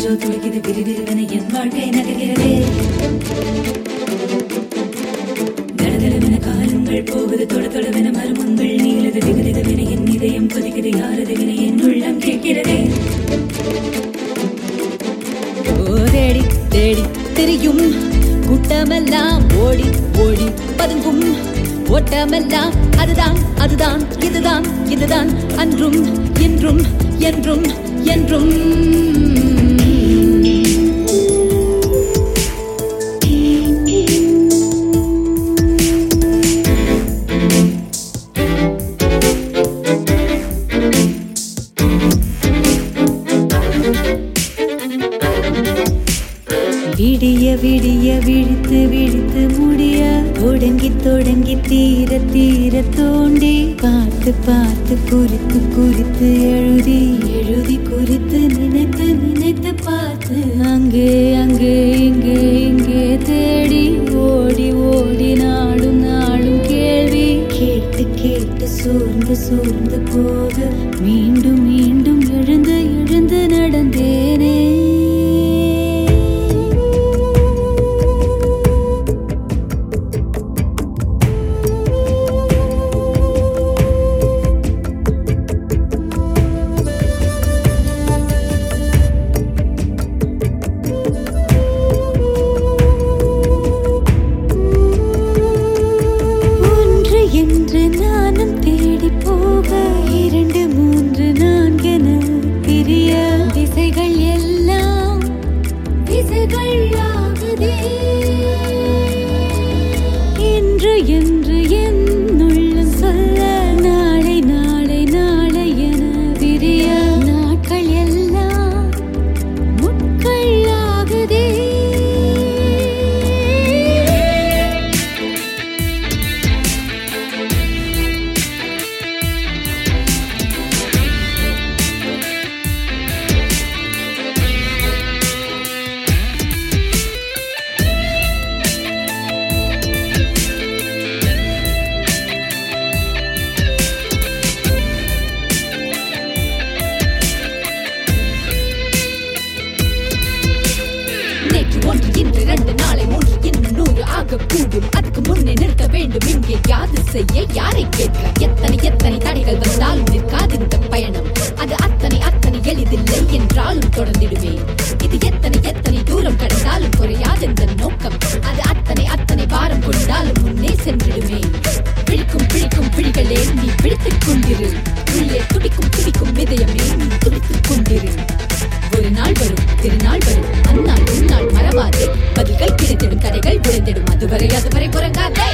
நெஞ்சோ துடிக்குது விறுவிறுவென என் வாழ்க்கை நகர்கிறதே தடதடவென காலங்கள் போகுது தொட தொடவென மருமங்கள் நீளது திகுதிகவென என் இதயம் கொதிக்குது யாரதுவென என் உள்ளம் கேட்கிறதே ஓ தேடி தேடி திரியும் கூட்டமெல்லாம் ஓடி ஓடி பதுங்கும் ஓட்டமெல்லாம் அதுதான் அதுதான் இதுதான் இதுதான் அன்றும் இன்றும் என்றும் என்றும் விடிய விடிய விழித்து விழித்து முடிய தொடங்கி தொடங்கி தீர தீர தோண்டி பார்த்து பார்த்து குறித்து குறித்து எழுதி எழுதி குறித்து நினைத்து நினைத்து பார்த்து அங்கே அங்கே இங்கே இங்கே தேடி ஓடி ஓடி நாடும் நாடும் கேள்வி கேட்டு கேட்டு சோர்ந்து சோர்ந்து போக மீண்டும் மீண்டும் எழுந்து எழுந்து நடந்தேனே ஒன்று என்று நானும் தேடி போக இரண்டு மூன்று நான்கென பிரிய திசைகள் எல்லாம் திசைகள் ஆகுதே இன்று என்று என் உள்ளம் சொல்ல நாளை நாளை நாளை என விரிய நாட்கள் எல்லாம் முட்கள் ஆகுதே நேற்று ஒன்று இன்று ரெண்டு நாளை மூன்று இன்னும் நூறு ஆக கூடும் அதுக்கு முன்னே நிற்க வேண்டும் இங்கே யாது செய்ய யாரை கேட்க எத்தனை எத்தனை தடைகள் வந்தாலும் நிற்காது இந்த பயணம் அது அத்தனை அத்தனை எளிதில்லை என்றாலும் தொடர்ந்திடுவேன் இது எத்தனை எத்தனை தூரம் கடந்தாலும் குறையாது இந்த நோக்கம் அது அத்தனை அத்தனை பாரம் கொண்டாலும் முன்னே சென்றிடுவேன் பிடிக்கும் பிடிக்கும் பிடிகளே நீ பிடித்துக் கொண்டிரு உள்ளே துடிக்கும் துடிக்கும் இதயமே நீ துடித்துக் கொண்டிரு ஒரு நாள் வரும் திருநாள் வரும் அந்நாள் உன்னாள் மறவாதே பதில்கள் கிடைத்திடும் கதைகள் விழுந்திடும் அதுவரை அதுவரை குறைங்காதே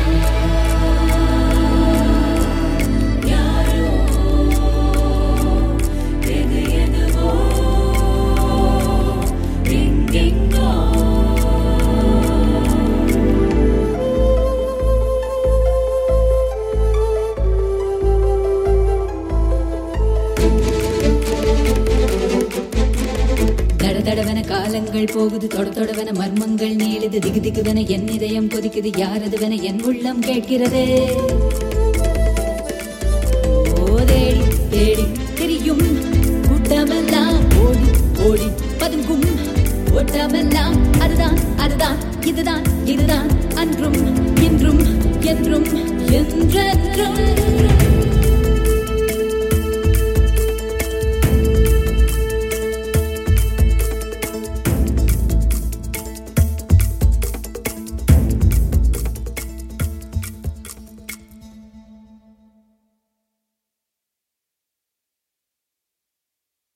எது எதுவோ எங்கெங்கோ தடதடவென காலங்கள் போகுது தொட தொடவென மர்மங்கள் நீளுது திகு திகுவென என் இதயம் கொதிக்குது யாரதுவென என் உள்ளம் கேட்கிறதே ஓ தேடி தேடி திரியும் கூட்டமெல்லாம் ஓடி ஓடி பதுங்கும் ஓட்டமெல்லாம் அதுதான் அதுதான் இதுதான் இதுதான் அன்றும் இன்றும் என்றும் என்றென்றும்